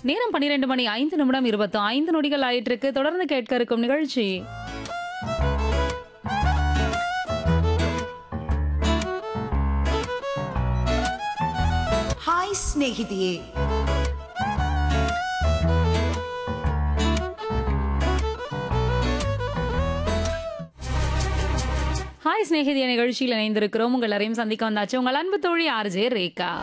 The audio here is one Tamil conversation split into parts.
நேரம் பன்னிரெண்டு மணி ஐந்து நிமிடம் இருபத்து ஐந்து நொடிகள் ஆயிட்டிருக்கு தொடர்ந்து கேட்க இருக்கும் நிகழ்ச்சி ಹಾಯ್ ಸ್ನೇಹಿತೆಯೇ ஹாய் சிநேகிதிய நிகழ்ச்சியில் இணைந்திருக்கிறோம் உங்கள் எல்லாரையும் சந்திக்க வந்தாச்சு உங்கள் அன்பு தோழி ஆர்ஜே ரேகா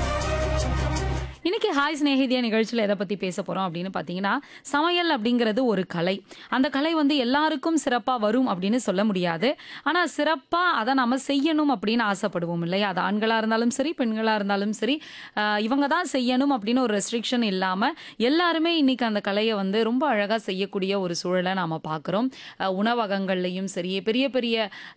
இன்னைக்கு ஹாய் சிநேகிதிய நிகழ்ச்சியில் எதை பற்றி பேச போகிறோம் அப்படின்னு பார்த்தீங்கன்னா சமையல் அப்படிங்கிறது ஒரு கலை அந்த கலை வந்து எல்லாருக்கும் சிறப்பாக வரும் அப்படின்னு சொல்ல முடியாது ஆனால் சிறப்பாக அதை நம்ம செய்யணும் அப்படின்னு ஆசைப்படுவோம் இல்லையா அது ஆண்களாக இருந்தாலும் சரி பெண்களாக இருந்தாலும் சரி ஆஹ் இவங்க தான் செய்யணும் அப்படின்னு ஒரு ரெஸ்ட்ரிக்ஷன் இல்லாமல் எல்லாருமே இன்னைக்கு அந்த கலையை வந்து ரொம்ப அழகாக செய்யக்கூடிய ஒரு சூழலை நாம் பார்க்குறோம் உணவகங்கள்லையும் சரி பெரிய பெரிய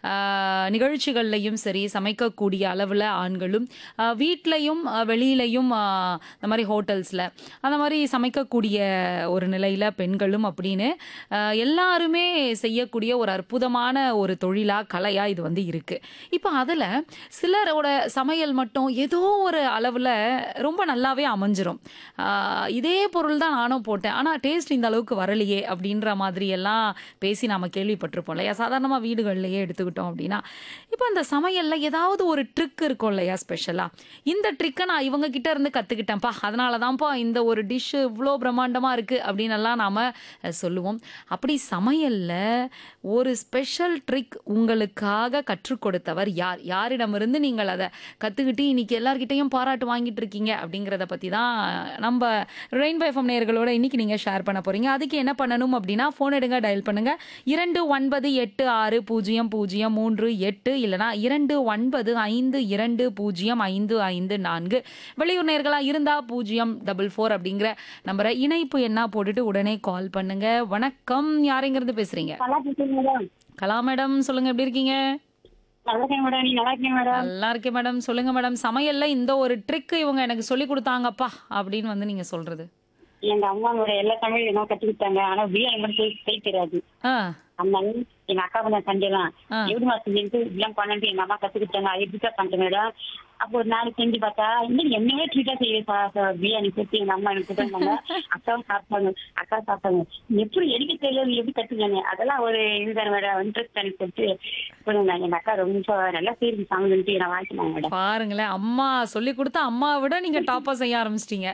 ஆஹ் நிகழ்ச்சிகள்லையும் சரி சமைக்கக்கூடிய அளவில் ஆண்களும் ஆஹ் வீட்லையும் ஆஹ் வெளியிலையும் ஆஹ் இந்த மாதிரி ஹோட்டல்ஸில் அந்த மாதிரி சமைக்கக்கூடிய ஒரு நிலையில் பெண்களும் அப்படின்னு ஆஹ் எல்லாருமே செய்யக்கூடிய ஒரு அற்புதமான ஒரு தொழிலாக கலையாக இது வந்து இருக்குது இப்போ அதில் சிலரோட சமையல் மட்டும் ஏதோ ஒரு அளவில் ரொம்ப நல்லாவே அமைஞ்சிரும் ஆஹ் இதே பொருள் தான் நானும் போட்டேன் ஆனால் டேஸ்ட் இந்த அளவுக்கு வரலையே அப்படின்ற மாதிரி எல்லாம் பேசி நாம கேள்விப்பட்டிருப்போம் இல்லையா சாதாரணமாக வீடுகள்லையே எடுத்துக்கிட்டோம் அப்படின்னா இப்போ அந்த சமையலில் ஏதாவது ஒரு ட்ரிக் இருக்கும் இல்லையா ஸ்பெஷலாக இந்த ட்ரிக்கை நான் இவங்க கிட்ட இருந்து கற்றுக்கிட்டேன்ப்பா அதனால தான்ப்பா இந்த ஒரு டிஷ்ஷு இவ்வளோ பிரம்மாண்டமாக இருக்குது அப்படின்னு எல்லாம் நாம் சொல்லுவோம் அப்படி சமையலில் ஒரு ஸ்பெஷல் ட்ரிக் உங்களுக்காக கற்றுக் கொடுத்தவர் யார் யாரிடமிருந்து நீங்கள் அதை கற்றுக்கிட்டு இன்னைக்கு எல்லார்கிட்டையும் பாராட்டு வாங்கிட்டு இருக்கீங்க அப்படிங்கிறத பற்றி தான் நம்ம ரெயின்போ எஃப்எம் நேயர்களோட இன்னைக்கு நீங்கள் ஷேர் பண்ண போகிறீங்க அதுக்கு என்ன பண்ணணும் அப்படின்னா ஃபோன் எடுங்க டயல் பண்ணுங்க இரண்டு ஒன்பது எட்டு ஆறு பூஜ்ஜியம் பூஜ்ஜியம் மூன்று எட்டு இல்லைனா இரண்டு ஒன்பது ஐந்து இரண்டு பூஜ்ஜியம் ஐந்து ஐந்து நான்கு வெளியூர் நேர்களாக இருந்தால் பூஜ்ஜியம் டபுள் ஃபோர் அப்படிங்கிற நம்பரை இணைப்பு என்ன போட்டுட்டு உடனே கால் பண்ணுங்க வணக்கம் யாருங்கிறது பேசுறீங்க நல்லா இருக்கீங்க மேடம் கலா மேடம் சொல்லுங்க எப்படி இருக்கீங்க நல்லா இருக்கேன் மேடம் நீங்க நல்லா இருக்கீங்க மேடம் நல்லா இருக்கேன் மேடம் சொல்லுங்க மேடம் சமையல்ல இந்த ஒரு ட்ரிக் இவங்க எனக்கு சொல்லி கொடுத்தாங்கப்பா அப்படின்னு வந்து நீங்க சொல்றது எங்க அம்மாவோட எல்லா தமிழும் என்ன கத்துக்கிட்டாங்க ஆனா பிரியாணி மட்டும் செய்ய செய்ய தெரியாது ஆ அதனால எங்க அக்கா பண்ண சண்டைலாம் ஆ. எப்படி மாசம் செஞ்சு இதெல்லாம் பண்ணட்டு எங்க அம்மா கத்துக்கிட்டாங்க அது எப்படிக்கா பண்ணிட்டு மேடம் அப்போ ஒரு நாளைக்கு செஞ்சு பார்த்தா இன்னும் என்னவே ட்ரீட்டா செய்ய பிரியாணி சேர்த்து எங்க அம்மா எனக்கு கொடுத்தாங்க அக்காவும் சாப்பிட்டாங்க அக்கா சாப்பிட்டாங்க எப்படி எடுக்க தெரியல நீ எப்படி கத்துக்காங்க அதெல்லாம் ஒரு இதுதானே மேடம் இன்ட்ரெஸ்ட் தானே சொல்லிட்டு சொல்லுங்க எங்க அக்கா ரொம்ப நல்லா செய்யுது சாமிட்டு நான் வாங்கினாங்க மேடம் பாருங்களேன் அம்மா சொல்லி கொடுத்த அம்மாவை விட நீங்க டாப்பா செய்ய ஆரம்பிச்சிட்டீங்க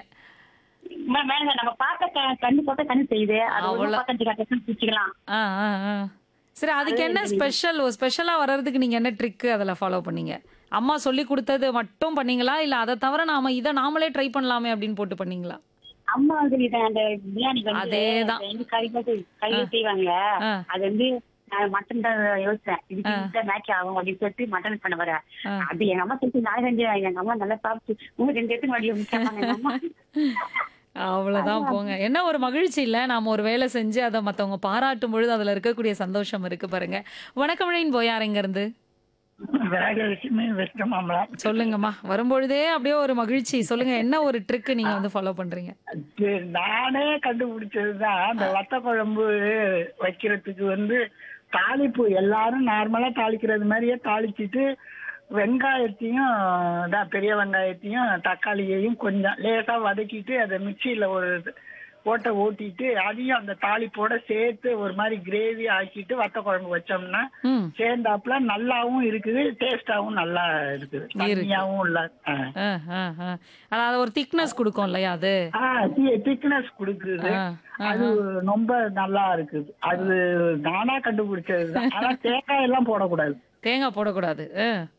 மே- மேடம் நம்ம பார்க்க க- கண்ணு போட்ட கண்ணு செய்யுது அது அவ்வளவு. ஒண்ணு பக்கத்துக்கு பிடிச்சிக்கலாம் ஆ ஆ ஆ சரி அதுக்கு என்ன ஸ்பெஷல் ஸ்பெஷலா வர்றதுக்கு நீங்க என்ன ட்ரிக் அதில் ஃபாலோ பண்ணீங்க அம்மா சொல்லி கொடுத்தது மட்டும் பண்ணீங்களா இல்ல அதை தவிர நாம இதை நாமளே ட்ரை பண்ணலாமே அப்படின்னு போட்டு பண்ணீங்களா அம்மா வந்து இது அந்த பிரியாணி வந்து அதேதான். ரெண்டு கறி போட்டு கறி செய்வாங்க ஆ. அது வந்து நான் மட்டன் தான் யோசிச்சேன் இதுக்கு மேட்ச் ஆகும் அப்படின்னு சொல்லிட்டு மட்டன் பண்ண வர ஆ. அது எங்க அம்மா சொல்லிட்டு நான் செஞ்சேன் எங்க அம்மா நல்லா சாப்பிட்டு உங்க ரெண்டு இடத்துக்கு மடியும் கேட்பாங்க எங்க அம்மா அவ்வளவுதான் போங்க என்ன ஒரு மகிழ்ச்சி இல்ல நாம ஒரு வேலை செஞ்சு அதை மத்தவங்க பாராட்டும் பொழுது அதுல இருக்கக்கூடிய சந்தோஷம் இருக்கு பாருங்க வணக்கம் விழையின் போயார் இங்க இருந்து விறகலட்சுமி வெஸ்ட் மாம்பழம் சொல்லுங்கம்மா வரும்பொழுதே அப்படியே ஒரு மகிழ்ச்சி சொல்லுங்க என்ன ஒரு ட்ரிக் நீங்க வந்து ஃபாலோ பண்றீங்க அது நானே கண்டுபிடிச்சதுதான் அந்த வத்த குழம்பு வைக்கிறதுக்கு வந்து தாளிப்பு எல்லாரும் நார்மலா தாளிக்கிறது மாதிரியே தாளிச்சிட்டு வெங்காயத்தையும் தான் பெரிய வெங்காயத்தையும் தக்காளியையும் கொஞ்சம் லேசா வதக்கிட்டு அதை மிக்சியில ஒரு ஓட்டை ஓட்டிட்டு அதையும் அந்த தாளிப்போட சேர்த்து ஒரு மாதிரி கிரேவி ஆக்கிட்டு வத்த குழம்பு வச்சோம்னா ம் சேர்ந்தாப்புல நல்லாவும் இருக்குது டேஸ்டாவும் நல்லா இருக்குது தண்ணியாவும் இல்ல ஆ. ஆ, ஆ, ஆ. அதாவது ஒரு திக்னஸ் கொடுக்கும் இல்லையா அது திக்னஸ் கொடுக்குது ஆ, அது ரொம்ப நல்லா இருக்குது அது நானா கண்டுபிடிச்சது ஆனா தேங்காய் எல்லாம் போடக்கூடாது தேங்காய் போடக்கூடாது ஆ.